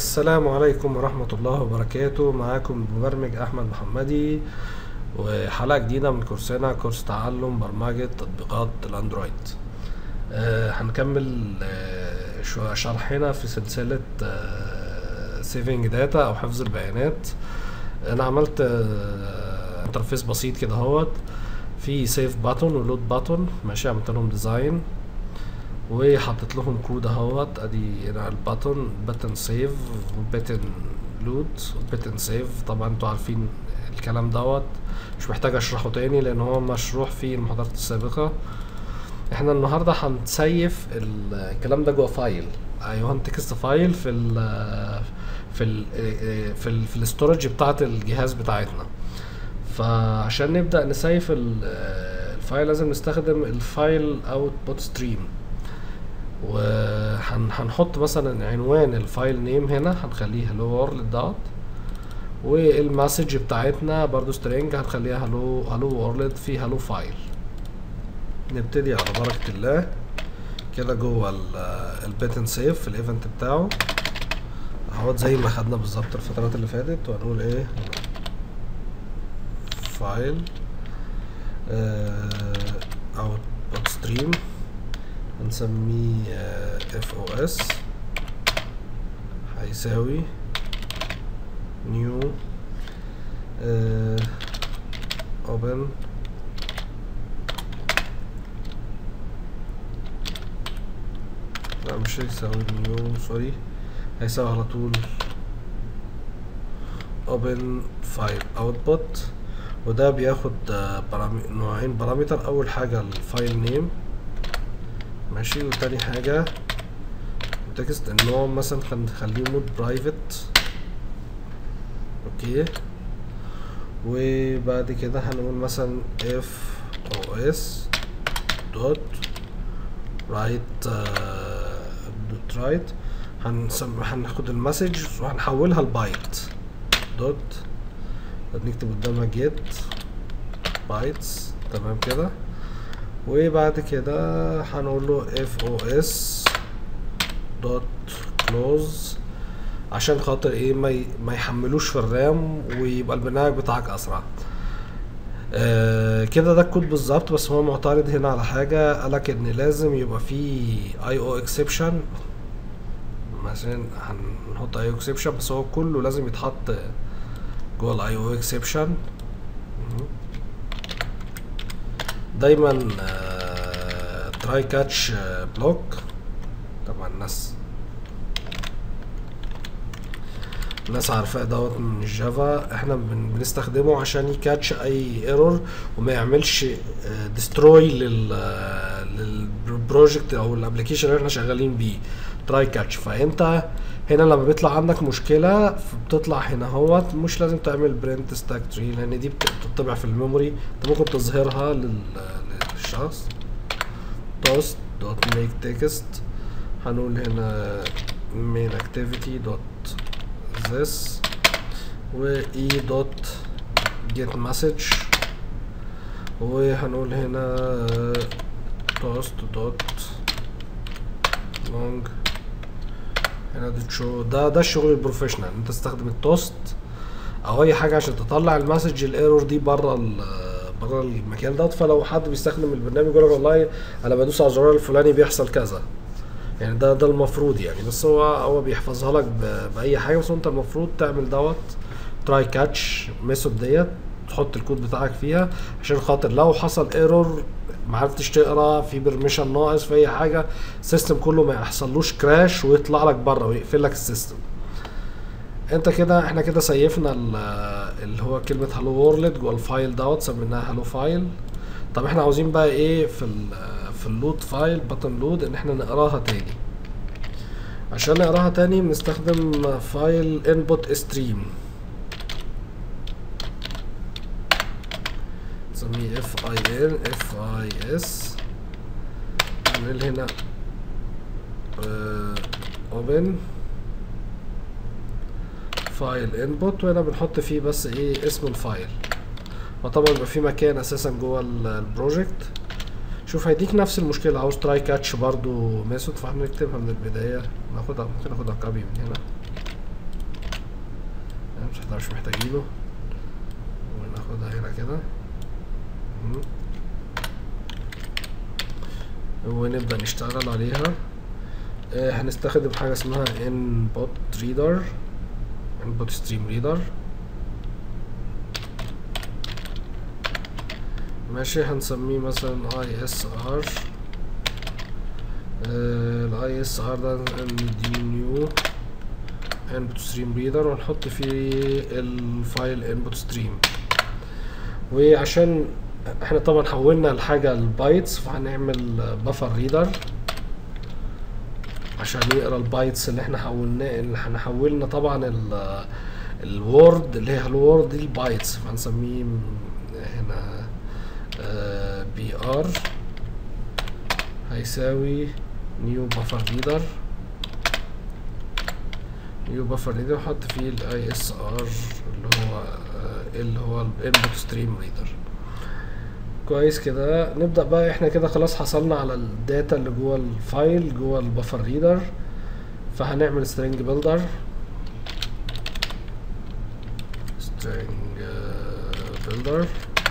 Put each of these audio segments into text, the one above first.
السلام عليكم ورحمة الله وبركاته معاكم المبرمج أحمد محمدي وحلقة جديدة من كورسنا كورس تعلم برمجة تطبيقات الأندرويد آه هنكمل آه شو- شرحنا في سلسلة سيفنج داتا أو حفظ البيانات أنا عملت آه انترفيس بسيط كده اهوت في سيف باتون ولود باتون ماشي عملت لهم ديزاين وحطيت لهم كود اهوت ادي هنا الباتون باتن سيف وباتن لود وباتن سيف طبعا انتوا عارفين الكلام دوت مش محتاج اشرحه تاني لان هو مشروح في المحاضرات السابقة احنا النهارده هنسيف ال- الكلام ده جوه فايل ايوه تكست فايل في ال في ال في ال في الاستورج بتاعت الجهاز بتاعتنا فعشان نبدأ نسيف ال- الفايل لازم نستخدم الفايل اوتبوت ستريم وهنحط مثلا عنوان الفايل نيم هنا هنخليه هلو وورلد دوت والمسج بتاعتنا برضو سترينج هنخليها هلو هلو وورلد في هلو فايل نبتدي على بركة الله كده جوه البيتن سيف في الايفنت بتاعه اهوت زي ما خدنا بالظبط الفترات اللي فاتت وهنقول ايه فايل اوتبوت ستريم هنسميه اف او اس هيساوي نيو اوبن لا مش هيساوي نيو سوري هيساوي على طول open file output وده بياخد آه، برامي... نوعين بارامتر اول حاجة الفايل نيم ماشي وتاني حاجة تكست النوع مثلا خليه مود برايفت اوكي وبعد كده هنقول مثلا اف او اس دوت رايت دوت رايت هنسم هناخد المسج وهنحولها لبايت دوت نكتب قدامها جيت بايتس تمام كده وبعد كده هنقول له اف او اس دوت كلوز عشان خاطر ايه ما ي- ما يحملوش في الرام ويبقى البرنامج بتاعك اسرع آه كده ده الكود بالظبط بس هو معترض هنا على حاجه قالك ان لازم يبقى في اي او اكسبشن مثلا هنحط اي او اكسبشن بس هو كله لازم يتحط جوه الاي او اكسبشن دايما تراي كاتش بلوك طبعا الناس الناس عارفاه دوت من الجافا احنا بن- بنستخدمه عشان يكاتش اي ايرور وما يعملش ديستروي لل للبروجكت او الابلكيشن اللي احنا شغالين بيه تراي كاتش فانت هنا لما بيطلع عندك مشكله بتطلع هنا اهوت مش لازم تعمل برنت ستاك تري لان دي بت- بتطبع في الميموري انت ممكن تظهرها لل- للشخص توست دوت ميك تكست هنقول هنا main activity dot this و e dot get message وهنقول هنا toast dot long هنا دوت شو ده ده الشغل البروفيشنال انت تستخدم التوست او اي حاجه عشان تطلع المسج الايرور دي بره بره المكان دوت فلو حد بيستخدم البرنامج يقول لك والله انا بدوس على الزرار الفلاني بيحصل كذا يعني ده ده المفروض يعني بس هو هو بيحفظها لك ب- باي حاجه بس انت المفروض تعمل دوت تراي كاتش ميثود ديت تحط الكود بتاعك فيها عشان خاطر لو حصل ايرور ما عرفتش تقرا في برميشن ناقص في اي حاجه السيستم كله ما يحصلوش كراش ويطلع لك بره ويقفل لك السيستم انت كده احنا كده سيفنا ال- اللي هو كلمه هالو وورلد جوه الفايل دوت سميناها هالو فايل طب احنا عاوزين بقى ايه في ال في اللود فايل بطن لود ان احنا نقراها تاني عشان نقراها تاني بنستخدم فايل input stream نسميه اف اي ان اف اي اس نعمل هنا اوبن فايل انبوت وهنا بنحط فيه بس ايه اسم الفايل وطبعا بيبقى في مكان اساسا جوه ال- البروجكت شوف هيديك نفس المشكله عاوز تراي كاتش برضو ميثود فاحنا نكتبها من البدايه ناخدها ممكن ناخدها كوبي من هنا بس احنا مش محتاجينه وناخدها هنا كده مم. ونبدأ نشتغل عليها آه، هنستخدم حاجة اسمها input reader input stream reader ماشي هنسميه مثلا ISR ال ISR ده نديه new input stream reader ونحط فيه الفايل input stream وعشان احنا طبعا حولنا الحاجة البايتس فهنعمل بفر ريدر عشان يقرا البايتس اللي احنا حولناه اللي احنا حولنا طبعا ال الوورد اللي هي الوورد دي البايتس فهنسميه هنا بي ار هيساوي نيو بفر ريدر نيو بفر ريدر وحط فيه الاي اس ار اللي هو آه، اللي هو الانبوت ستريم ريدر كويس كده نبدأ بقى احنا كده خلاص حصلنا على الداتا اللي جوه الفايل جوه البفر ريدر فهنعمل string builder string آه، builder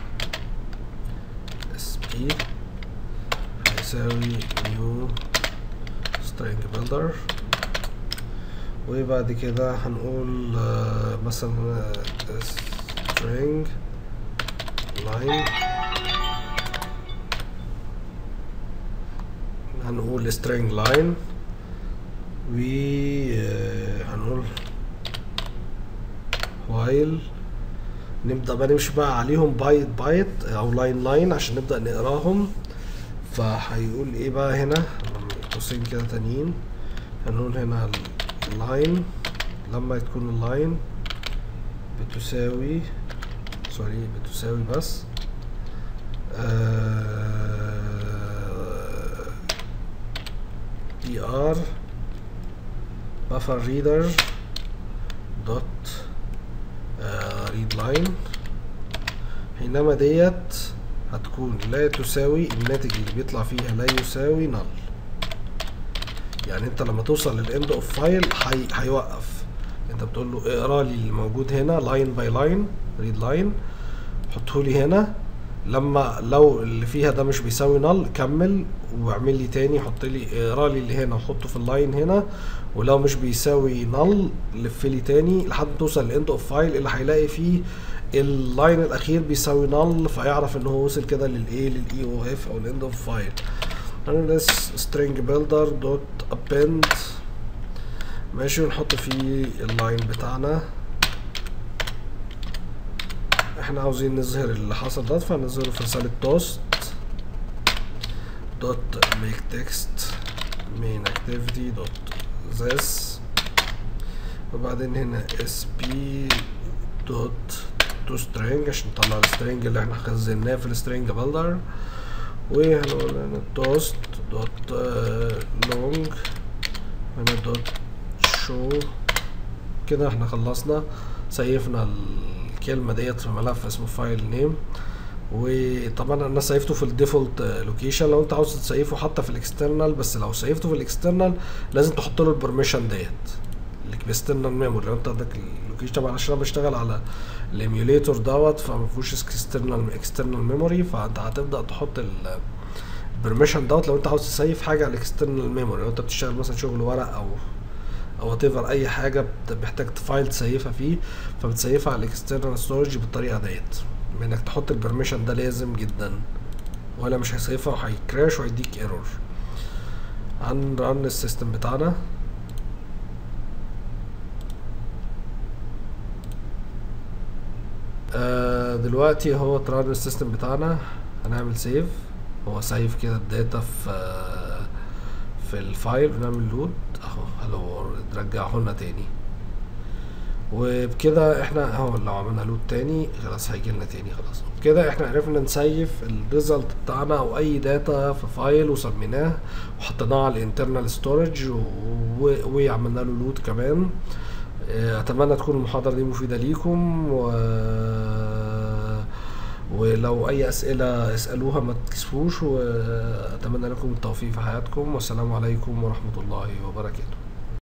sp هيساوي new string builder وبعد كده هنقول آه، مثلا آه، string line هنقول string line و آه، هنقول while نبدأ بقى نمشي بقى عليهم بايت بايت او لاين لاين عشان نبدأ نقراهم فهيقول ايه بقى هنا قوسين كده تانيين هنقول هنا اللاين لما تكون اللاين بتساوي سوري بتساوي بس بي ار بفر ريدر دوت ريد لاين حينما ديت هتكون لا تساوي الناتج اللي بيطلع فيها لا يساوي نل يعني انت لما توصل للاند اوف فايل هي هيوقف انت بتقول له اقرا لي اللي موجود هنا لاين باي لاين ريد لاين حطه لي هنا لما لو اللي فيها ده مش بيساوي نل كمل واعمل لي تاني حط لي اقرا لي اللي هنا وحطه في اللاين هنا ولو مش بيساوي نل لف لي تاني لحد ما توصل للاند اوف فايل اللي هيلاقي فيه اللاين الاخير بيساوي نل فيعرف ان هو وصل كده للايه للاي او اف او الاند اوف فايل هنقول string builder dot append ماشي ونحط فيه اللاين بتاعنا احنا عاوزين نظهر اللي حصل ده فنظهره في رسالة توست دوت make text main activity دوت this وبعدين هنا sp دوت to string عشان نطلع السترنج اللي احنا خزناه في السترنج بلدر وهنقول هنا توست دوت لونج هنا دوت شو كده احنا خلصنا سيفنا الكلمة ديت في ملف اسمه فايل نيم وطبعا انا سيفته في الديفولت لوكيشن لو انت عاوز تسيفه حتى في الاكسترنال بس لو سيفته في الاكسترنال لازم تحط له البرميشن ديت الاكسترنال ميموري لو انت عندك اللوكيشن طبعا عشان انا بشتغل على الايميوليتور دوت فما فيهوش اكسترنال اكسترنال ميموري فانت هتبدا تحط ال البرميشن دوت لو انت عاوز تسيف حاجه على الاكسترنال ميموري لو انت بتشتغل مثلا شغل ورق او او وات اي حاجه محتاج فايل تسيفها فيه فبتسيفها على الاكسترنال ستورج بالطريقه ديت انك تحط البرميشن ده لازم جدا ولا مش هيسيفها وهيكراش وهيديك ايرور هنرن السيستم بتاعنا آه دلوقتي هو تران السيستم بتاعنا هنعمل سيف هو سايف كده الداتا في آه في الفايل ونعمل لود اهو هلو وورلد رجعه لنا تاني وبكده احنا اهو لو عملنا لود تاني خلاص هيجي لنا تاني خلاص كده احنا عرفنا نسيف الريزلت بتاعنا او اي داتا في فايل وسميناه وحطيناه على الانترنال ستورج وعملنا له لود كمان اتمنى تكون المحاضره دي مفيده ليكم و... ولو اي اسئله اسالوها ما تكسفوش واتمنى لكم التوفيق في حياتكم والسلام عليكم ورحمه الله وبركاته